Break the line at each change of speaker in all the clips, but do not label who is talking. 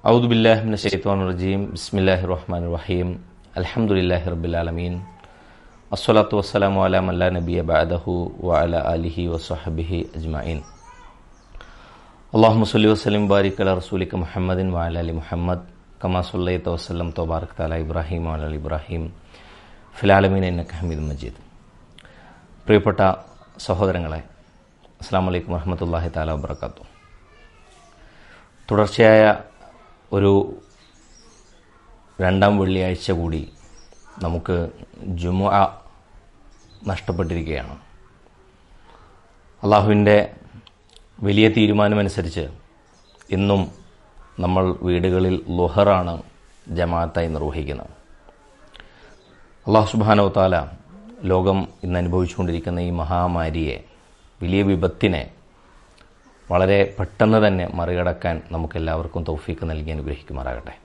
أعوذ بالله من الشيطان الرجيم بسم الله الرحمن الرحيم الحمد لله رب العالمين الصلاة والسلام على من لا نبي بعده وعلى آله وصحبه أجمعين اللهم صل وسلم وبارك على رسولك محمد وعلى آل محمد كما صليت وسلمت وباركت على إبراهيم وعلى آل إبراهيم في العالمين إنك حميد مجيد പ്രിയപ്പെട്ട സഹോദരങ്ങളെ അസ്സാം വലൈക്കും വറഹമത്തല്ലാഹി താല വബർക്കാത്തു തുടർച്ചയായ ഒരു രണ്ടാം വെള്ളിയാഴ്ച കൂടി നമുക്ക് ജുമുഅ നഷ്ടപ്പെട്ടിരിക്കുകയാണ് അള്ളാഹുവിൻ്റെ വലിയ തീരുമാനമനുസരിച്ച് ഇന്നും നമ്മൾ വീടുകളിൽ ലുഹറാണ് ജമാഅത്തായി നിർവഹിക്കുന്നത് അള്ളാഹു സുബാനോ താല ലോകം ഇന്ന് അനുഭവിച്ചുകൊണ്ടിരിക്കുന്ന ഈ മഹാമാരിയെ വലിയ വിപത്തിനെ വളരെ പെട്ടെന്ന് തന്നെ മറികടക്കാൻ നമുക്കെല്ലാവർക്കും തൗഫീക്ക് നൽകി അനുഗ്രഹിക്കുമാറാകട്ടെ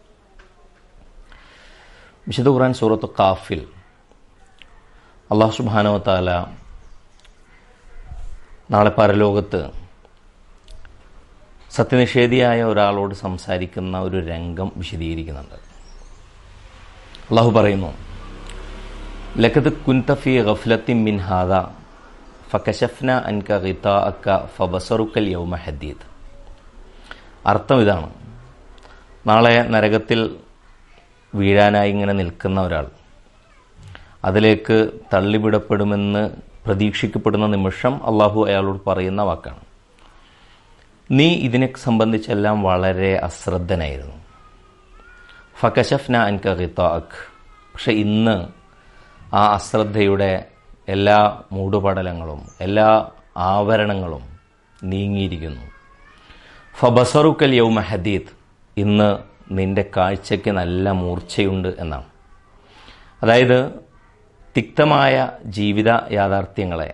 വിശുദ്ധ ഖുർആൻ സൂറത്ത് കാഫിൽ അള്ളാഹു സുബാനോ താല നാളെ പരലോകത്ത് സത്യനിഷേധിയായ ഒരാളോട് സംസാരിക്കുന്ന ഒരു രംഗം വിശദീകരിക്കുന്നുണ്ട് അള്ളാഹു പറയുന്നു ലക്കത് കുന്തഫി ഗഫ്ലത്തി മിൻ ഹാദ ഫക്കശഫ്ന അൻക ഗിതാ അക്ക ഫബസറുക്കൽ യൗമ ഹദീദ് അർത്ഥം ഇതാണ് നാളെ നരകത്തിൽ വീഴാനായി ഇങ്ങനെ നിൽക്കുന്ന ഒരാൾ അതിലേക്ക് തള്ളിവിടപ്പെടുമെന്ന് പ്രതീക്ഷിക്കപ്പെടുന്ന നിമിഷം അള്ളാഹു അയാളോട് പറയുന്ന വാക്കാണ് നീ ഇതിനെ സംബന്ധിച്ചെല്ലാം വളരെ അശ്രദ്ധനായിരുന്നു ഫക്കശഫ്ന അൻക ഗിതാ അക് പക്ഷെ ഇന്ന് ആ അശ്രദ്ധയുടെ എല്ലാ മൂടുപടലങ്ങളും എല്ലാ ആവരണങ്ങളും നീങ്ങിയിരിക്കുന്നു ഫബസറുക്കൽ യൗമ ഹദീദ് ഇന്ന് നിന്റെ കാഴ്ചയ്ക്ക് നല്ല മൂർച്ചയുണ്ട് എന്നാണ് അതായത് തിക്തമായ ജീവിത യാഥാർത്ഥ്യങ്ങളെ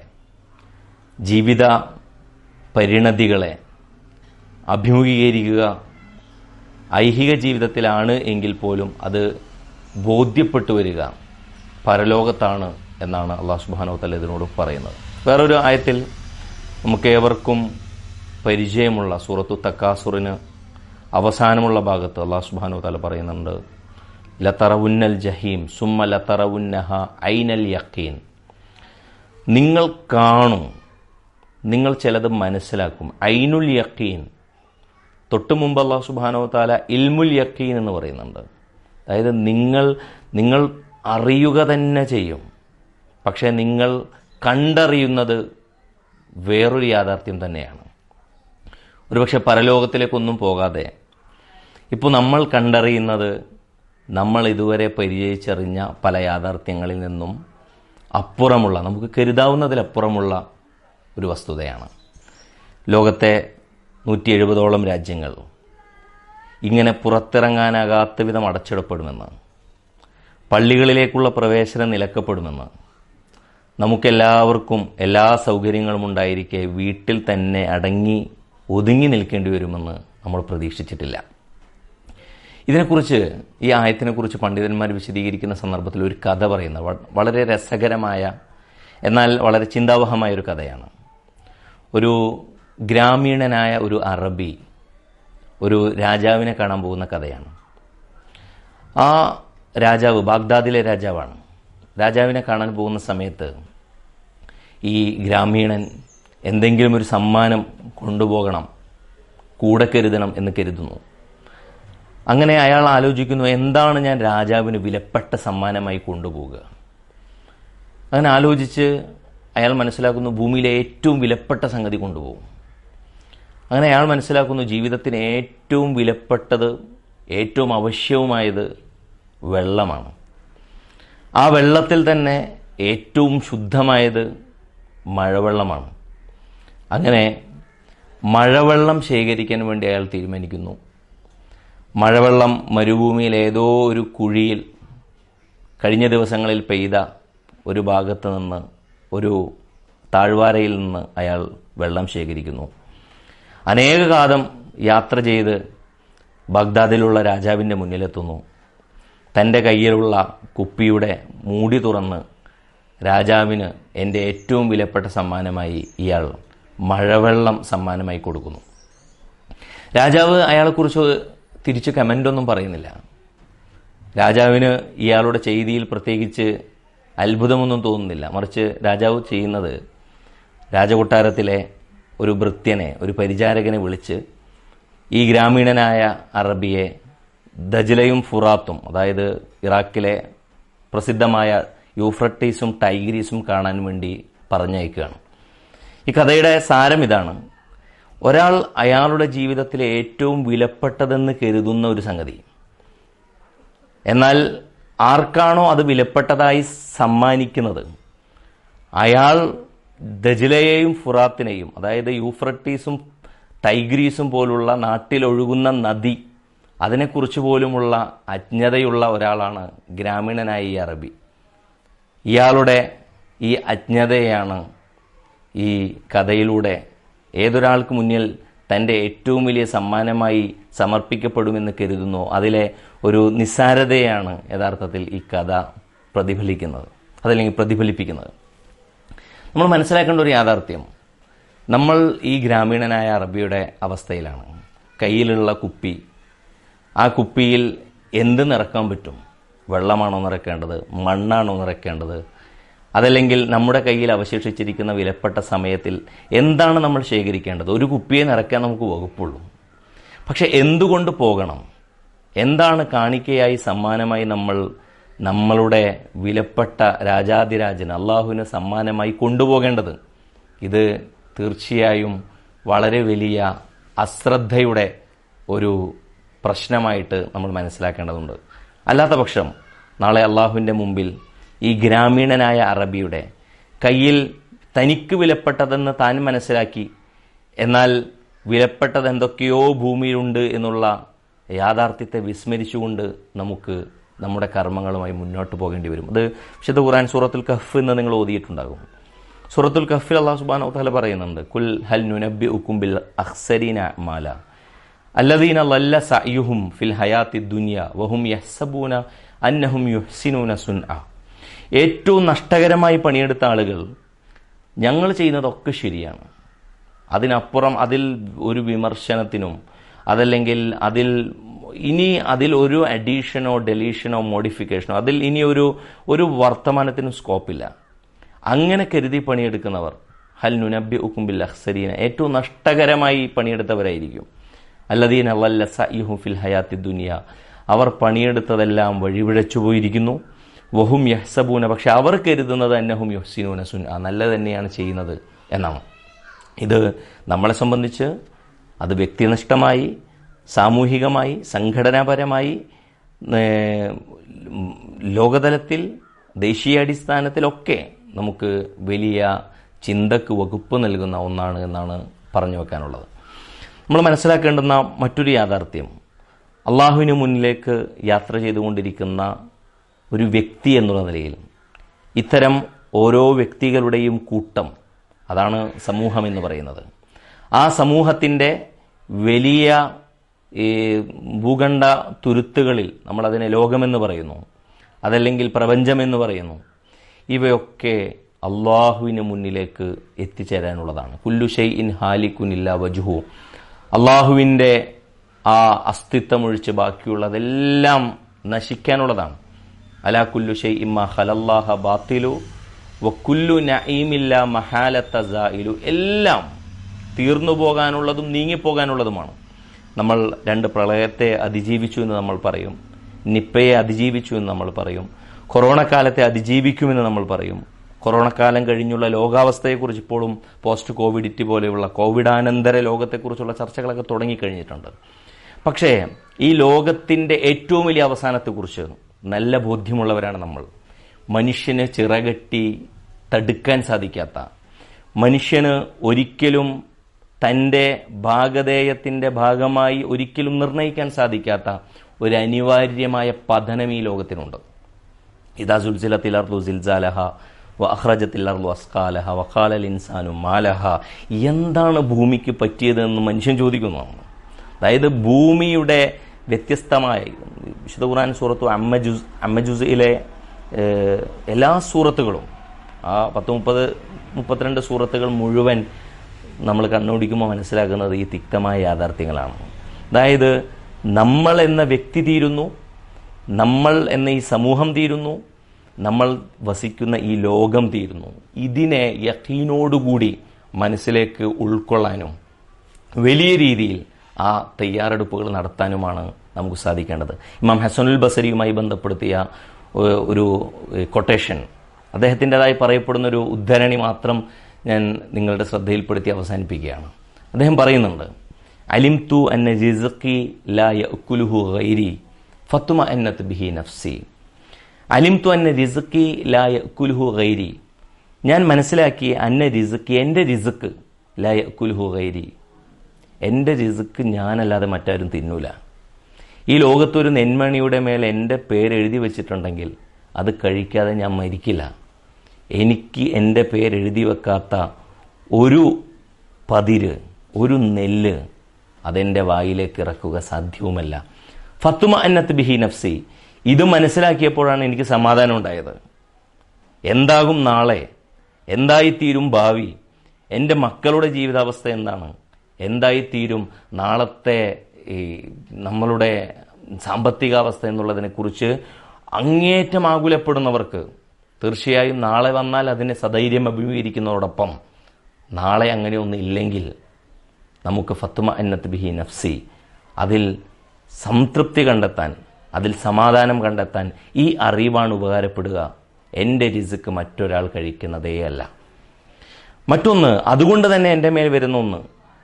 ജീവിത പരിണതികളെ അഭിമുഖീകരിക്കുക ഐഹിക ജീവിതത്തിലാണ് എങ്കിൽ പോലും അത് ബോധ്യപ്പെട്ടു വരിക പരലോകത്താണ് എന്നാണ് അള്ളാഹു സുബാനോ തല ഇതിനോട് പറയുന്നത് വേറൊരു ആയത്തിൽ നമുക്ക് ഏവർക്കും പരിചയമുള്ള സൂറത്തു തക്കാസുറിന് അവസാനമുള്ള ഭാഗത്ത് അള്ളാഹു സുബാനോ തല പറയുന്നുണ്ട് ലത്തറവുന്നൽ ജഹീം സുമ്മ ലത്തറവുന്നഹ ഐനൽ യക്കീൻ നിങ്ങൾ കാണും നിങ്ങൾ ചിലത് മനസ്സിലാക്കും ഐനുൽ യക്കീൻ തൊട്ടു മുമ്പ് അള്ളാഹു സുബാനോ താല ഇൽമുൽ യക്കീൻ എന്ന് പറയുന്നുണ്ട് അതായത് നിങ്ങൾ നിങ്ങൾ അറിയുക തന്നെ ചെയ്യും പക്ഷേ നിങ്ങൾ കണ്ടറിയുന്നത് വേറൊരു യാഥാർത്ഥ്യം തന്നെയാണ് ഒരുപക്ഷെ പരലോകത്തിലേക്കൊന്നും പോകാതെ ഇപ്പോൾ നമ്മൾ കണ്ടറിയുന്നത് നമ്മൾ ഇതുവരെ പരിചയിച്ചറിഞ്ഞ പല യാഥാർത്ഥ്യങ്ങളിൽ നിന്നും അപ്പുറമുള്ള നമുക്ക് കരുതാവുന്നതിലപ്പുറമുള്ള ഒരു വസ്തുതയാണ് ലോകത്തെ നൂറ്റി എഴുപതോളം രാജ്യങ്ങൾ ഇങ്ങനെ പുറത്തിറങ്ങാനാകാത്ത വിധം അടച്ചിടപ്പെടുമെന്ന് പള്ളികളിലേക്കുള്ള പ്രവേശനം നിലക്കപ്പെടുമെന്ന് നമുക്കെല്ലാവർക്കും എല്ലാ സൗകര്യങ്ങളും ഉണ്ടായിരിക്കെ വീട്ടിൽ തന്നെ അടങ്ങി ഒതുങ്ങി നിൽക്കേണ്ടി വരുമെന്ന് നമ്മൾ പ്രതീക്ഷിച്ചിട്ടില്ല ഇതിനെക്കുറിച്ച് ഈ ആയത്തിനെക്കുറിച്ച് പണ്ഡിതന്മാർ വിശദീകരിക്കുന്ന സന്ദർഭത്തിൽ ഒരു കഥ പറയുന്ന വളരെ രസകരമായ എന്നാൽ വളരെ ചിന്താവഹമായ ഒരു കഥയാണ് ഒരു ഗ്രാമീണനായ ഒരു അറബി ഒരു രാജാവിനെ കാണാൻ പോകുന്ന കഥയാണ് ആ രാജാവ് ബാഗ്ദാദിലെ രാജാവാണ് രാജാവിനെ കാണാൻ പോകുന്ന സമയത്ത് ഈ ഗ്രാമീണൻ എന്തെങ്കിലും ഒരു സമ്മാനം കൊണ്ടുപോകണം കൂടെ കരുതണം എന്ന് കരുതുന്നു അങ്ങനെ അയാൾ ആലോചിക്കുന്നു എന്താണ് ഞാൻ രാജാവിന് വിലപ്പെട്ട സമ്മാനമായി കൊണ്ടുപോകുക അങ്ങനെ ആലോചിച്ച് അയാൾ മനസ്സിലാക്കുന്നു ഭൂമിയിലെ ഏറ്റവും വിലപ്പെട്ട സംഗതി കൊണ്ടുപോകും അങ്ങനെ അയാൾ മനസ്സിലാക്കുന്നു ജീവിതത്തിന് ഏറ്റവും വിലപ്പെട്ടത് ഏറ്റവും ആവശ്യവുമായത് വെള്ളമാണ് ആ വെള്ളത്തിൽ തന്നെ ഏറ്റവും ശുദ്ധമായത് മഴവെള്ളമാണ് അങ്ങനെ മഴവെള്ളം ശേഖരിക്കാൻ വേണ്ടി അയാൾ തീരുമാനിക്കുന്നു മഴവെള്ളം മരുഭൂമിയിൽ ഏതോ ഒരു കുഴിയിൽ കഴിഞ്ഞ ദിവസങ്ങളിൽ പെയ്ത ഒരു ഭാഗത്ത് നിന്ന് ഒരു താഴ്വാരയിൽ നിന്ന് അയാൾ വെള്ളം ശേഖരിക്കുന്നു അനേക കാലം യാത്ര ചെയ്ത് ബഗ്ദാദിലുള്ള രാജാവിൻ്റെ മുന്നിലെത്തുന്നു തൻ്റെ കയ്യിലുള്ള കുപ്പിയുടെ മൂടി തുറന്ന് രാജാവിന് എൻ്റെ ഏറ്റവും വിലപ്പെട്ട സമ്മാനമായി ഇയാൾ മഴവെള്ളം സമ്മാനമായി കൊടുക്കുന്നു രാജാവ് അയാളെക്കുറിച്ച് തിരിച്ച് കമൻ്റൊന്നും പറയുന്നില്ല രാജാവിന് ഇയാളുടെ ചെയ്തിയിൽ പ്രത്യേകിച്ച് അത്ഭുതമൊന്നും തോന്നുന്നില്ല മറിച്ച് രാജാവ് ചെയ്യുന്നത് രാജകൊട്ടാരത്തിലെ ഒരു ഭൃത്യനെ ഒരു പരിചാരകനെ വിളിച്ച് ഈ ഗ്രാമീണനായ അറബിയെ ദജ്ലയും ഫുറാത്തും അതായത് ഇറാഖിലെ പ്രസിദ്ധമായ യൂഫ്രട്ടീസും ടൈഗ്രീസും കാണാൻ വേണ്ടി പറഞ്ഞയക്കുകയാണ് ഈ കഥയുടെ സാരം ഇതാണ് ഒരാൾ അയാളുടെ ജീവിതത്തിലെ ഏറ്റവും വിലപ്പെട്ടതെന്ന് കരുതുന്ന ഒരു സംഗതി എന്നാൽ ആർക്കാണോ അത് വിലപ്പെട്ടതായി സമ്മാനിക്കുന്നത് അയാൾ ദജിലയെയും ഫുറാത്തിനെയും അതായത് യൂഫ്രട്ടീസും ടൈഗ്രീസും പോലുള്ള നാട്ടിലൊഴുകുന്ന നദി അതിനെക്കുറിച്ച് പോലുമുള്ള അജ്ഞതയുള്ള ഒരാളാണ് ഗ്രാമീണനായ ഈ അറബി ഇയാളുടെ ഈ അജ്ഞതയാണ് ഈ കഥയിലൂടെ ഏതൊരാൾക്ക് മുന്നിൽ തൻ്റെ ഏറ്റവും വലിയ സമ്മാനമായി സമർപ്പിക്കപ്പെടുമെന്ന് കരുതുന്നു അതിലെ ഒരു നിസ്സാരതയാണ് യഥാർത്ഥത്തിൽ ഈ കഥ പ്രതിഫലിക്കുന്നത് അതല്ലെങ്കിൽ പ്രതിഫലിപ്പിക്കുന്നത് നമ്മൾ മനസ്സിലാക്കേണ്ട ഒരു യാഥാർത്ഥ്യം നമ്മൾ ഈ ഗ്രാമീണനായ അറബിയുടെ അവസ്ഥയിലാണ് കയ്യിലുള്ള കുപ്പി ആ കുപ്പിയിൽ എന്ത് നിറക്കാൻ പറ്റും വെള്ളമാണോ നിറക്കേണ്ടത് മണ്ണാണോ നിറക്കേണ്ടത് അതല്ലെങ്കിൽ നമ്മുടെ കയ്യിൽ അവശേഷിച്ചിരിക്കുന്ന വിലപ്പെട്ട സമയത്തിൽ എന്താണ് നമ്മൾ ശേഖരിക്കേണ്ടത് ഒരു കുപ്പിയെ നിറയ്ക്കാൻ നമുക്ക് വകുപ്പുള്ളൂ പക്ഷെ എന്തുകൊണ്ട് പോകണം എന്താണ് കാണിക്കയായി സമ്മാനമായി നമ്മൾ നമ്മളുടെ വിലപ്പെട്ട രാജാതിരാജൻ അള്ളാഹുവിന് സമ്മാനമായി കൊണ്ടുപോകേണ്ടത് ഇത് തീർച്ചയായും വളരെ വലിയ അശ്രദ്ധയുടെ ഒരു പ്രശ്നമായിട്ട് നമ്മൾ മനസ്സിലാക്കേണ്ടതുണ്ട് അല്ലാത്ത പക്ഷം നാളെ അള്ളാഹുവിൻ്റെ മുമ്പിൽ ഈ ഗ്രാമീണനായ അറബിയുടെ കയ്യിൽ തനിക്ക് വിലപ്പെട്ടതെന്ന് താൻ മനസ്സിലാക്കി എന്നാൽ വിലപ്പെട്ടത് എന്തൊക്കെയോ ഭൂമിയിലുണ്ട് എന്നുള്ള യാഥാർത്ഥ്യത്തെ വിസ്മരിച്ചുകൊണ്ട് നമുക്ക് നമ്മുടെ കർമ്മങ്ങളുമായി മുന്നോട്ട് പോകേണ്ടി വരും അത് വിശുദ്ധ ഖുറാൻ സൂറത്തുൽ കഫ് എന്ന് നിങ്ങൾ ഓതിയിട്ടുണ്ടാകും സൂറത്തുൽ കഫിൽ അള്ളാഹു സുബാന തല പറയുന്നുണ്ട് കുൽ ഹൽ നുനബി ഉക്കുംബിൽ അഹ്സരീന മാല അല്ലദീന ലല്ല സയുഹും ഫിൽ ഹയാത്തി ദുനിയ വഹും യഹ്സബൂന അന്നഹും യുഹ്സിനൂന സുൻ ഏറ്റവും നഷ്ടകരമായി പണിയെടുത്ത ആളുകൾ ഞങ്ങൾ ചെയ്യുന്നതൊക്കെ ശരിയാണ് അതിനപ്പുറം അതിൽ ഒരു വിമർശനത്തിനും അതല്ലെങ്കിൽ അതിൽ ഇനി അതിൽ ഒരു അഡീഷനോ ഡെലീഷനോ മോഡിഫിക്കേഷനോ അതിൽ ഇനി ഒരു ഒരു വർത്തമാനത്തിനും സ്കോപ്പില്ല അങ്ങനെ കരുതി പണിയെടുക്കുന്നവർ ഹൽ നുനബി ഉക്കുംബിൽ അഹ്സരീന ഏറ്റവും നഷ്ടകരമായി പണിയെടുത്തവരായിരിക്കും അല്ലദീൻ അല്ലല്ല സയ്യുഹും ഫിൽ ഹയാത്തി ദുനിയ അവർ പണിയെടുത്തതെല്ലാം വഴിവിഴച്ചു പോയിരിക്കുന്നു വഹും യഹ്സബൂന പക്ഷെ അവർ കരുതുന്നത് അന്നഹും യുഹ്സിനൂന സുൻ ആ നല്ലത് തന്നെയാണ് ചെയ്യുന്നത് എന്നാണ് ഇത് നമ്മളെ സംബന്ധിച്ച് അത് വ്യക്തിനിഷ്ഠമായി സാമൂഹികമായി സംഘടനാപരമായി ലോകതലത്തിൽ ദേശീയാടിസ്ഥാനത്തിലൊക്കെ നമുക്ക് വലിയ ചിന്തക്ക് വകുപ്പ് നൽകുന്ന ഒന്നാണ് എന്നാണ് പറഞ്ഞു വെക്കാനുള്ളത് നമ്മൾ മനസ്സിലാക്കേണ്ടുന്ന മറ്റൊരു യാഥാർത്ഥ്യം അള്ളാഹുവിന് മുന്നിലേക്ക് യാത്ര ചെയ്തുകൊണ്ടിരിക്കുന്ന ഒരു വ്യക്തി എന്നുള്ള നിലയിൽ ഇത്തരം ഓരോ വ്യക്തികളുടെയും കൂട്ടം അതാണ് സമൂഹം എന്ന് പറയുന്നത് ആ സമൂഹത്തിൻ്റെ വലിയ ഈ ഭൂഖണ്ഡ തുരുത്തുകളിൽ നമ്മളതിനെ ലോകമെന്ന് പറയുന്നു അതല്ലെങ്കിൽ പ്രപഞ്ചമെന്ന് പറയുന്നു ഇവയൊക്കെ അള്ളാഹുവിന് മുന്നിലേക്ക് എത്തിച്ചേരാനുള്ളതാണ് കുല്ലുഷൈ ഇൻ ഹാലിക്കുനില്ല വജുഹു അള്ളാഹുവിൻ്റെ ആ അസ്തിത്വമൊഴിച്ച് ബാക്കിയുള്ളതെല്ലാം നശിക്കാനുള്ളതാണ് അലാ കുല്ലുഷൈ ഇമ്മ ഹലല്ലാഹ ബാത്തിലു വക്കുല്ലു നഈമില്ല മഹാലത്ത സായിലു എല്ലാം തീർന്നു പോകാനുള്ളതും നീങ്ങിപ്പോകാനുള്ളതുമാണ് നമ്മൾ രണ്ട് പ്രളയത്തെ അതിജീവിച്ചു എന്ന് നമ്മൾ പറയും നിപ്പയെ അതിജീവിച്ചു എന്ന് നമ്മൾ പറയും കൊറോണ കാലത്തെ അതിജീവിക്കുമെന്ന് നമ്മൾ പറയും കൊറോണ കാലം കഴിഞ്ഞുള്ള ലോകാവസ്ഥയെക്കുറിച്ച് ഇപ്പോഴും പോസ്റ്റ് കോവിഡിറ്റി പോലെയുള്ള കോവിഡാനന്തര ലോകത്തെക്കുറിച്ചുള്ള ചർച്ചകളൊക്കെ തുടങ്ങിക്കഴിഞ്ഞിട്ടുണ്ട് പക്ഷേ ഈ ലോകത്തിൻ്റെ ഏറ്റവും വലിയ അവസാനത്തെക്കുറിച്ച് നല്ല ബോധ്യമുള്ളവരാണ് നമ്മൾ മനുഷ്യന് ചിറകെട്ടി തടുക്കാൻ സാധിക്കാത്ത മനുഷ്യന് ഒരിക്കലും തൻ്റെ ഭാഗധേയത്തിൻ്റെ ഭാഗമായി ഒരിക്കലും നിർണ്ണയിക്കാൻ സാധിക്കാത്ത ഒരു അനിവാര്യമായ പതനം ഈ ലോകത്തിനുണ്ട് ഇതാ സുൽസിലത്തിലർലു സിൽസാലഹ വ അഹ്റജത്തിലർലു അസ്കാലഹ വഖാലൽ ഇൻസാനു മാലഹ എന്താണ് ഭൂമിക്ക് പറ്റിയതെന്ന് മനുഷ്യൻ ചോദിക്കുന്നതാണ് അതായത് ഭൂമിയുടെ വ്യത്യസ്തമായ വിശുദ്ധ ഖുർആൻ സൂറത്തു അമ്മജുസ് അമ്മജുസിലെ എല്ലാ സൂറത്തുകളും ആ പത്ത് മുപ്പത് മുപ്പത്തിരണ്ട് സൂറത്തുകൾ മുഴുവൻ നമ്മൾ കണ്ണോടിക്കുമ്പോൾ മനസ്സിലാക്കുന്നത് ഈ തിക്തമായ യാഥാർത്ഥ്യങ്ങളാണ് അതായത് നമ്മൾ എന്ന വ്യക്തി തീരുന്നു നമ്മൾ എന്ന ഈ സമൂഹം തീരുന്നു നമ്മൾ വസിക്കുന്ന ഈ ലോകം തീരുന്നു ഇതിനെ യക്കീനോടുകൂടി മനസ്സിലേക്ക് ഉൾക്കൊള്ളാനും വലിയ രീതിയിൽ ആ തയ്യാറെടുപ്പുകൾ നടത്താനുമാണ് നമുക്ക് സാധിക്കേണ്ടത് ഇമാം ഹസനുൽ ബസരിയുമായി ബന്ധപ്പെടുത്തിയ ഏഹ്, ഒരു കൊട്ടേഷൻ അദ്ദേഹത്തിൻ്റെതായി പറയപ്പെടുന്ന ഒരു ഉദ്ധരണി മാത്രം ഞാൻ നിങ്ങളുടെ ശ്രദ്ധയിൽപ്പെടുത്തി അവസാനിപ്പിക്കുകയാണ് അദ്ദേഹം പറയുന്നുണ്ട് അലിം തു അന്ന ജിസക്കി ലാ യഅ്കുലുഹു ഗൈരി ഫത്തുമ അന്നത്ത് ബിഹി നഫ്സി അലിം തു അന്ന റിസുക്കി ലാ യഅ്കുലുഹു ഗൈരി ഞാൻ മനസ്സിലാക്കി അന്ന റിസുക്കി എൻ്റെ റിസുക്ക് ലാ യഅ്കുലുഹു ഗൈരി എൻ്റെ റിസുക്ക് ഞാനല്ലാതെ മറ്റാരും തിന്നൂല ഈ ലോകത്തൊരു നെന്മണിയുടെ മേൽ എൻ്റെ പേര് എഴുതി വെച്ചിട്ടുണ്ടെങ്കിൽ അത് കഴിക്കാതെ ഞാൻ മരിക്കില്ല എനിക്ക് എൻ്റെ പേര് എഴുതി വെക്കാത്ത ഒരു പതിര് ഒരു നെല്ല് അതെൻ്റെ വായിലേക്ക് ഇറക്കുക സാധ്യവുമല്ല ഫത്തുമ അന്നത്ത് ബിഹി നഫ്സി ഇത് മനസ്സിലാക്കിയപ്പോഴാണ് എനിക്ക് സമാധാനം ഉണ്ടായത് എന്താകും നാളെ എന്തായിത്തീരും ഭാവി എൻ്റെ മക്കളുടെ ജീവിതാവസ്ഥ എന്താണ് എന്തായിത്തീരും നാളത്തെ ഈ നമ്മളുടെ സാമ്പത്തികാവസ്ഥ എന്നുള്ളതിനെക്കുറിച്ച് അങ്ങേറ്റം ആകുലപ്പെടുന്നവർക്ക് തീർച്ചയായും നാളെ വന്നാൽ അതിനെ സധൈര്യം അഭിമുഖീകരിക്കുന്നതോടൊപ്പം നാളെ അങ്ങനെ ഒന്നും ഇല്ലെങ്കിൽ നമുക്ക് ഫത്തുമ അന്നത്ത് ബിഹി നഫ്സി അതിൽ സംതൃപ്തി കണ്ടെത്താൻ അതിൽ സമാധാനം കണ്ടെത്താൻ ഈ അറിവാണ് ഉപകാരപ്പെടുക എൻ്റെ രിസുക്ക് മറ്റൊരാൾ കഴിക്കുന്നതേ അല്ല മറ്റൊന്ന് അതുകൊണ്ട് തന്നെ എൻ്റെ മേൽ വരുന്ന ഒന്ന്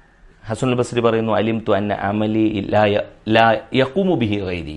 ഹസനുൽ ബസ്രി പറയുന്നു അലിം തു അന്ന അമലി ലാ യ- ലാ യഖൂമു ബിഹി ഗൈരി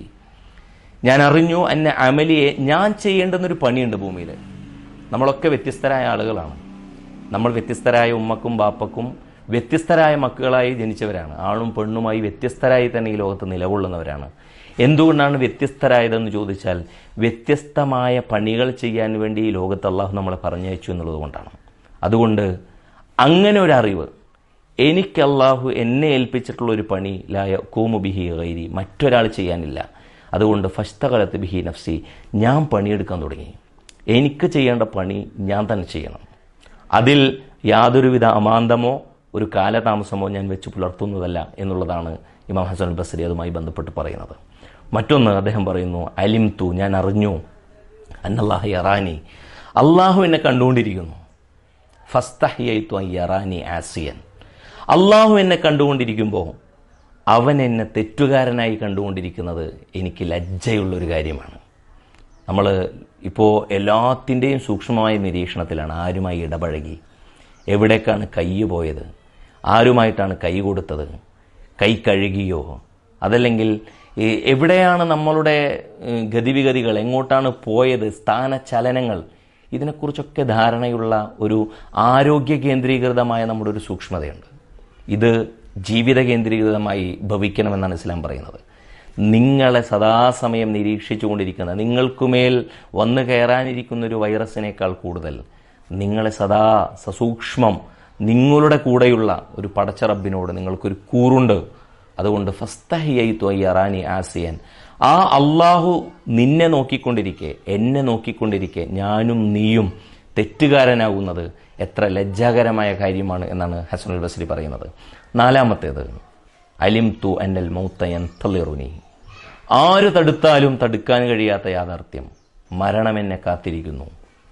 ഞാൻ അറിഞ്ഞു അന്ന അമലിയെ ഞാൻ ചെയ്യേണ്ടുന്നൊരു പണിയുണ്ട് ഭൂമിയിൽ നമ്മളൊക്കെ വ്യത്യസ്തരായ ആളുകളാണ് നമ്മൾ വ്യത്യസ്തരായ ഉമ്മക്കും ബാപ്പക്കും വ്യത്യസ്തരായ മക്കളായി ജനിച്ചവരാണ് ആണും പെണ്ണുമായി വ്യത്യസ്തരായി തന്നെ ഈ ലോകത്ത് നിലകൊള്ളുന്നവരാണ് എന്തുകൊണ്ടാണ് വ്യത്യസ്തരായതെന്ന് ചോദിച്ചാൽ വ്യത്യസ്തമായ പണികൾ ചെയ്യാൻ വേണ്ടി ഈ ലോകത്ത് അള്ളാഹു നമ്മളെ പറഞ്ഞയച്ചു എന്നുള്ളത് കൊണ്ടാണ് അതുകൊണ്ട് അങ്ങനെ ഒരു അറിവ് എനിക്ക് അള്ളാഹു എന്നെ ഏൽപ്പിച്ചിട്ടുള്ള ഒരു പണി ലായ കൂമു ബിഹി ഗൈരി മറ്റൊരാൾ ചെയ്യാനില്ല അതുകൊണ്ട് ഫസ്തകലത്ത് ബിഹി നഫ്സി ഞാൻ പണിയെടുക്കാൻ തുടങ്ങി എനിക്ക് ചെയ്യേണ്ട പണി ഞാൻ തന്നെ ചെയ്യണം അതിൽ യാതൊരുവിധ അമാന്തമോ ഒരു കാലതാമസമോ ഞാൻ വെച്ച് പുലർത്തുന്നതല്ല എന്നുള്ളതാണ് ഇമാം ഹസൻ ബസരി അതുമായി ബന്ധപ്പെട്ട് പറയുന്നത് മറ്റൊന്ന് അദ്ദേഹം പറയുന്നു അലിം തു ഞാൻ അറിഞ്ഞു അന്നല്ലാഹി അറാനി അള്ളാഹു എന്നെ കണ്ടുകൊണ്ടിരിക്കുന്നു ഫസ്തഹിയത്തു യറാനി ആസിയൻ അള്ളാഹു എന്നെ കണ്ടുകൊണ്ടിരിക്കുമ്പോൾ അവൻ എന്നെ തെറ്റുകാരനായി കണ്ടുകൊണ്ടിരിക്കുന്നത് എനിക്ക് ലജ്ജയുള്ളൊരു കാര്യമാണ് നമ്മൾ ഇപ്പോൾ എല്ലാത്തിൻ്റെയും സൂക്ഷ്മമായ നിരീക്ഷണത്തിലാണ് ആരുമായി ഇടപഴകി എവിടേക്കാണ് കൈ പോയത് ആരുമായിട്ടാണ് കൈ കൊടുത്തത് കൈ കഴുകിയോ അതല്ലെങ്കിൽ ഈ എവിടെയാണ് നമ്മളുടെ ഏഹ്, ഗതിവിഗതികൾ എങ്ങോട്ടാണ് പോയത് സ്ഥാനചലനങ്ങൾ ഇതിനെക്കുറിച്ചൊക്കെ ധാരണയുള്ള ഒരു ആരോഗ്യ കേന്ദ്രീകൃതമായ നമ്മുടെ ഒരു സൂക്ഷ്മതയുണ്ട് ഇത് ജീവിത കേന്ദ്രീകൃതമായി ഭവിക്കണമെന്നാണ് ഇസ്ലാം പറയുന്നത് നിങ്ങളെ സദാസമയം നിരീക്ഷിച്ചുകൊണ്ടിരിക്കുന്ന നിങ്ങൾക്കുമേൽ വന്നു കയറാനിരിക്കുന്ന ഒരു വൈറസിനേക്കാൾ കൂടുതൽ നിങ്ങളെ സദാ സസൂക്ഷ്മം നിങ്ങളുടെ കൂടെയുള്ള ഒരു പടച്ചറബിനോട് നിങ്ങൾക്കൊരു കൂറുണ്ട് അതുകൊണ്ട് ഫസ്തഹിയത്തു അയ്യറാനി ആസിയൻ ആ അള്ളാഹു നിന്നെ നോക്കിക്കൊണ്ടിരിക്കെ എന്നെ നോക്കിക്കൊണ്ടിരിക്കെ ഞാനും നീയും തെറ്റുകാരനാകുന്നത് എത്ര ലജ്ജാകരമായ കാര്യമാണ് എന്നാണ് ഹസനുൽ ബസ്രി പറയുന്നത് നാലാമത്തേത് അലിം തു അന്നൽ മൗത്തയൻ തളിറുനി ആര് തടുത്താലും തടുക്കാൻ കഴിയാത്ത യാഥാർത്ഥ്യം മരണം എന്നെ കാത്തിരിക്കുന്നു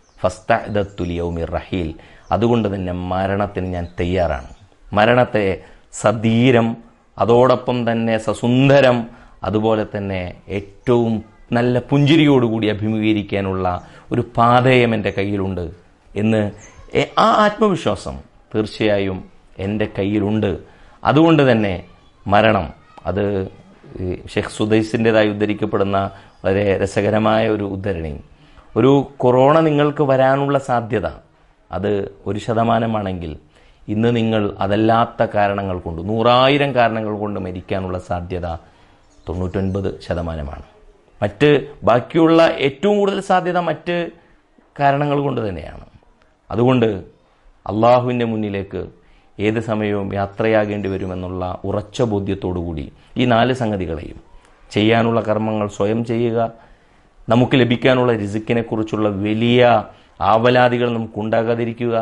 ഫസ്തുലിയൗമി റഹീൽ അതുകൊണ്ട് തന്നെ മരണത്തിന് ഞാൻ തയ്യാറാണ് മരണത്തെ സധീരം അതോടൊപ്പം തന്നെ സസുന്ദരം അതുപോലെ തന്നെ ഏറ്റവും നല്ല പുഞ്ചിരിയോടുകൂടി അഭിമുഖീകരിക്കാനുള്ള ഒരു പാതയം എൻ്റെ കയ്യിലുണ്ട് എന്ന് എ- ആ ആത്മവിശ്വാസം തീർച്ചയായും എൻ്റെ കയ്യിലുണ്ട് അതുകൊണ്ട് തന്നെ മരണം അത് ഈ ഷെയ്ഖ് സുദൈസിൻ്റെതായി ഉദ്ധരിക്കപ്പെടുന്ന വളരെ രസകരമായ ഒരു ഉദ്ധരണി ഒരു കൊറോണ നിങ്ങൾക്ക് വരാനുള്ള സാധ്യത അത് ഒരു ശതമാനമാണെങ്കിൽ ഇന്ന് നിങ്ങൾ അതല്ലാത്ത കാരണങ്ങൾ കൊണ്ട് നൂറായിരം കാരണങ്ങൾ കൊണ്ട് മരിക്കാനുള്ള സാധ്യത തൊണ്ണൂറ്റൊൻപത് ശതമാനമാണ് മറ്റ് ബാക്കിയുള്ള ഏറ്റവും കൂടുതൽ സാധ്യത മറ്റ് കാരണങ്ങൾ കൊണ്ട് തന്നെയാണ് അതുകൊണ്ട് അള്ളാഹുവിൻ്റെ മുന്നിലേക്ക് ഏത് സമയവും യാത്രയാകേണ്ടി വരുമെന്നുള്ള ഉറച്ച ബോധ്യത്തോടുകൂടി ഈ നാല് സംഗതികളെയും ചെയ്യാനുള്ള കർമ്മങ്ങൾ സ്വയം ചെയ്യുക നമുക്ക് ലഭിക്കാനുള്ള രിസിക്കിനെ കുറിച്ചുള്ള വലിയ ആവലാതികൾ നമുക്കുണ്ടാകാതിരിക്കുക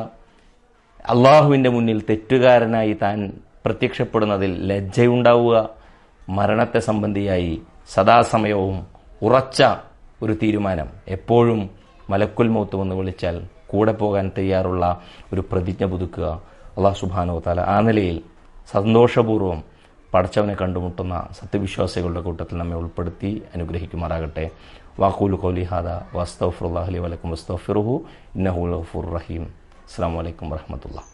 അള്ളാഹുവിൻ്റെ മുന്നിൽ തെറ്റുകാരനായി താൻ പ്രത്യക്ഷപ്പെടുന്നതിൽ ലജ്ജയുണ്ടാവുക മരണത്തെ സംബന്ധിയായി സദാസമയവും ഉറച്ച ഒരു തീരുമാനം എപ്പോഴും മലക്കുൽ മൗത്ത് വന്ന് വിളിച്ചാൽ കൂടെ പോകാൻ തയ്യാറുള്ള ഒരു പ്രതിജ്ഞ പുതുക്കുക അള്ളാഹു സുബാനോ താല ആ നിലയിൽ സന്തോഷപൂർവ്വം പടച്ചവനെ കണ്ടുമുട്ടുന്ന സത്യവിശ്വാസികളുടെ കൂട്ടത്തിൽ നമ്മെ ഉൾപ്പെടുത്തി അനുഗ്രഹിക്കുമാറാകട്ടെ വാക്കൂൽ കോലി ഹാദ വസ്തഫുല്ലാഹലി വലക്കും വസ്തഫിറുഹു ഇന്നഹുൽ ഗഫൂർ റഹീം അസ്സാം വലൈക്കും വർഹമത്തുള്ള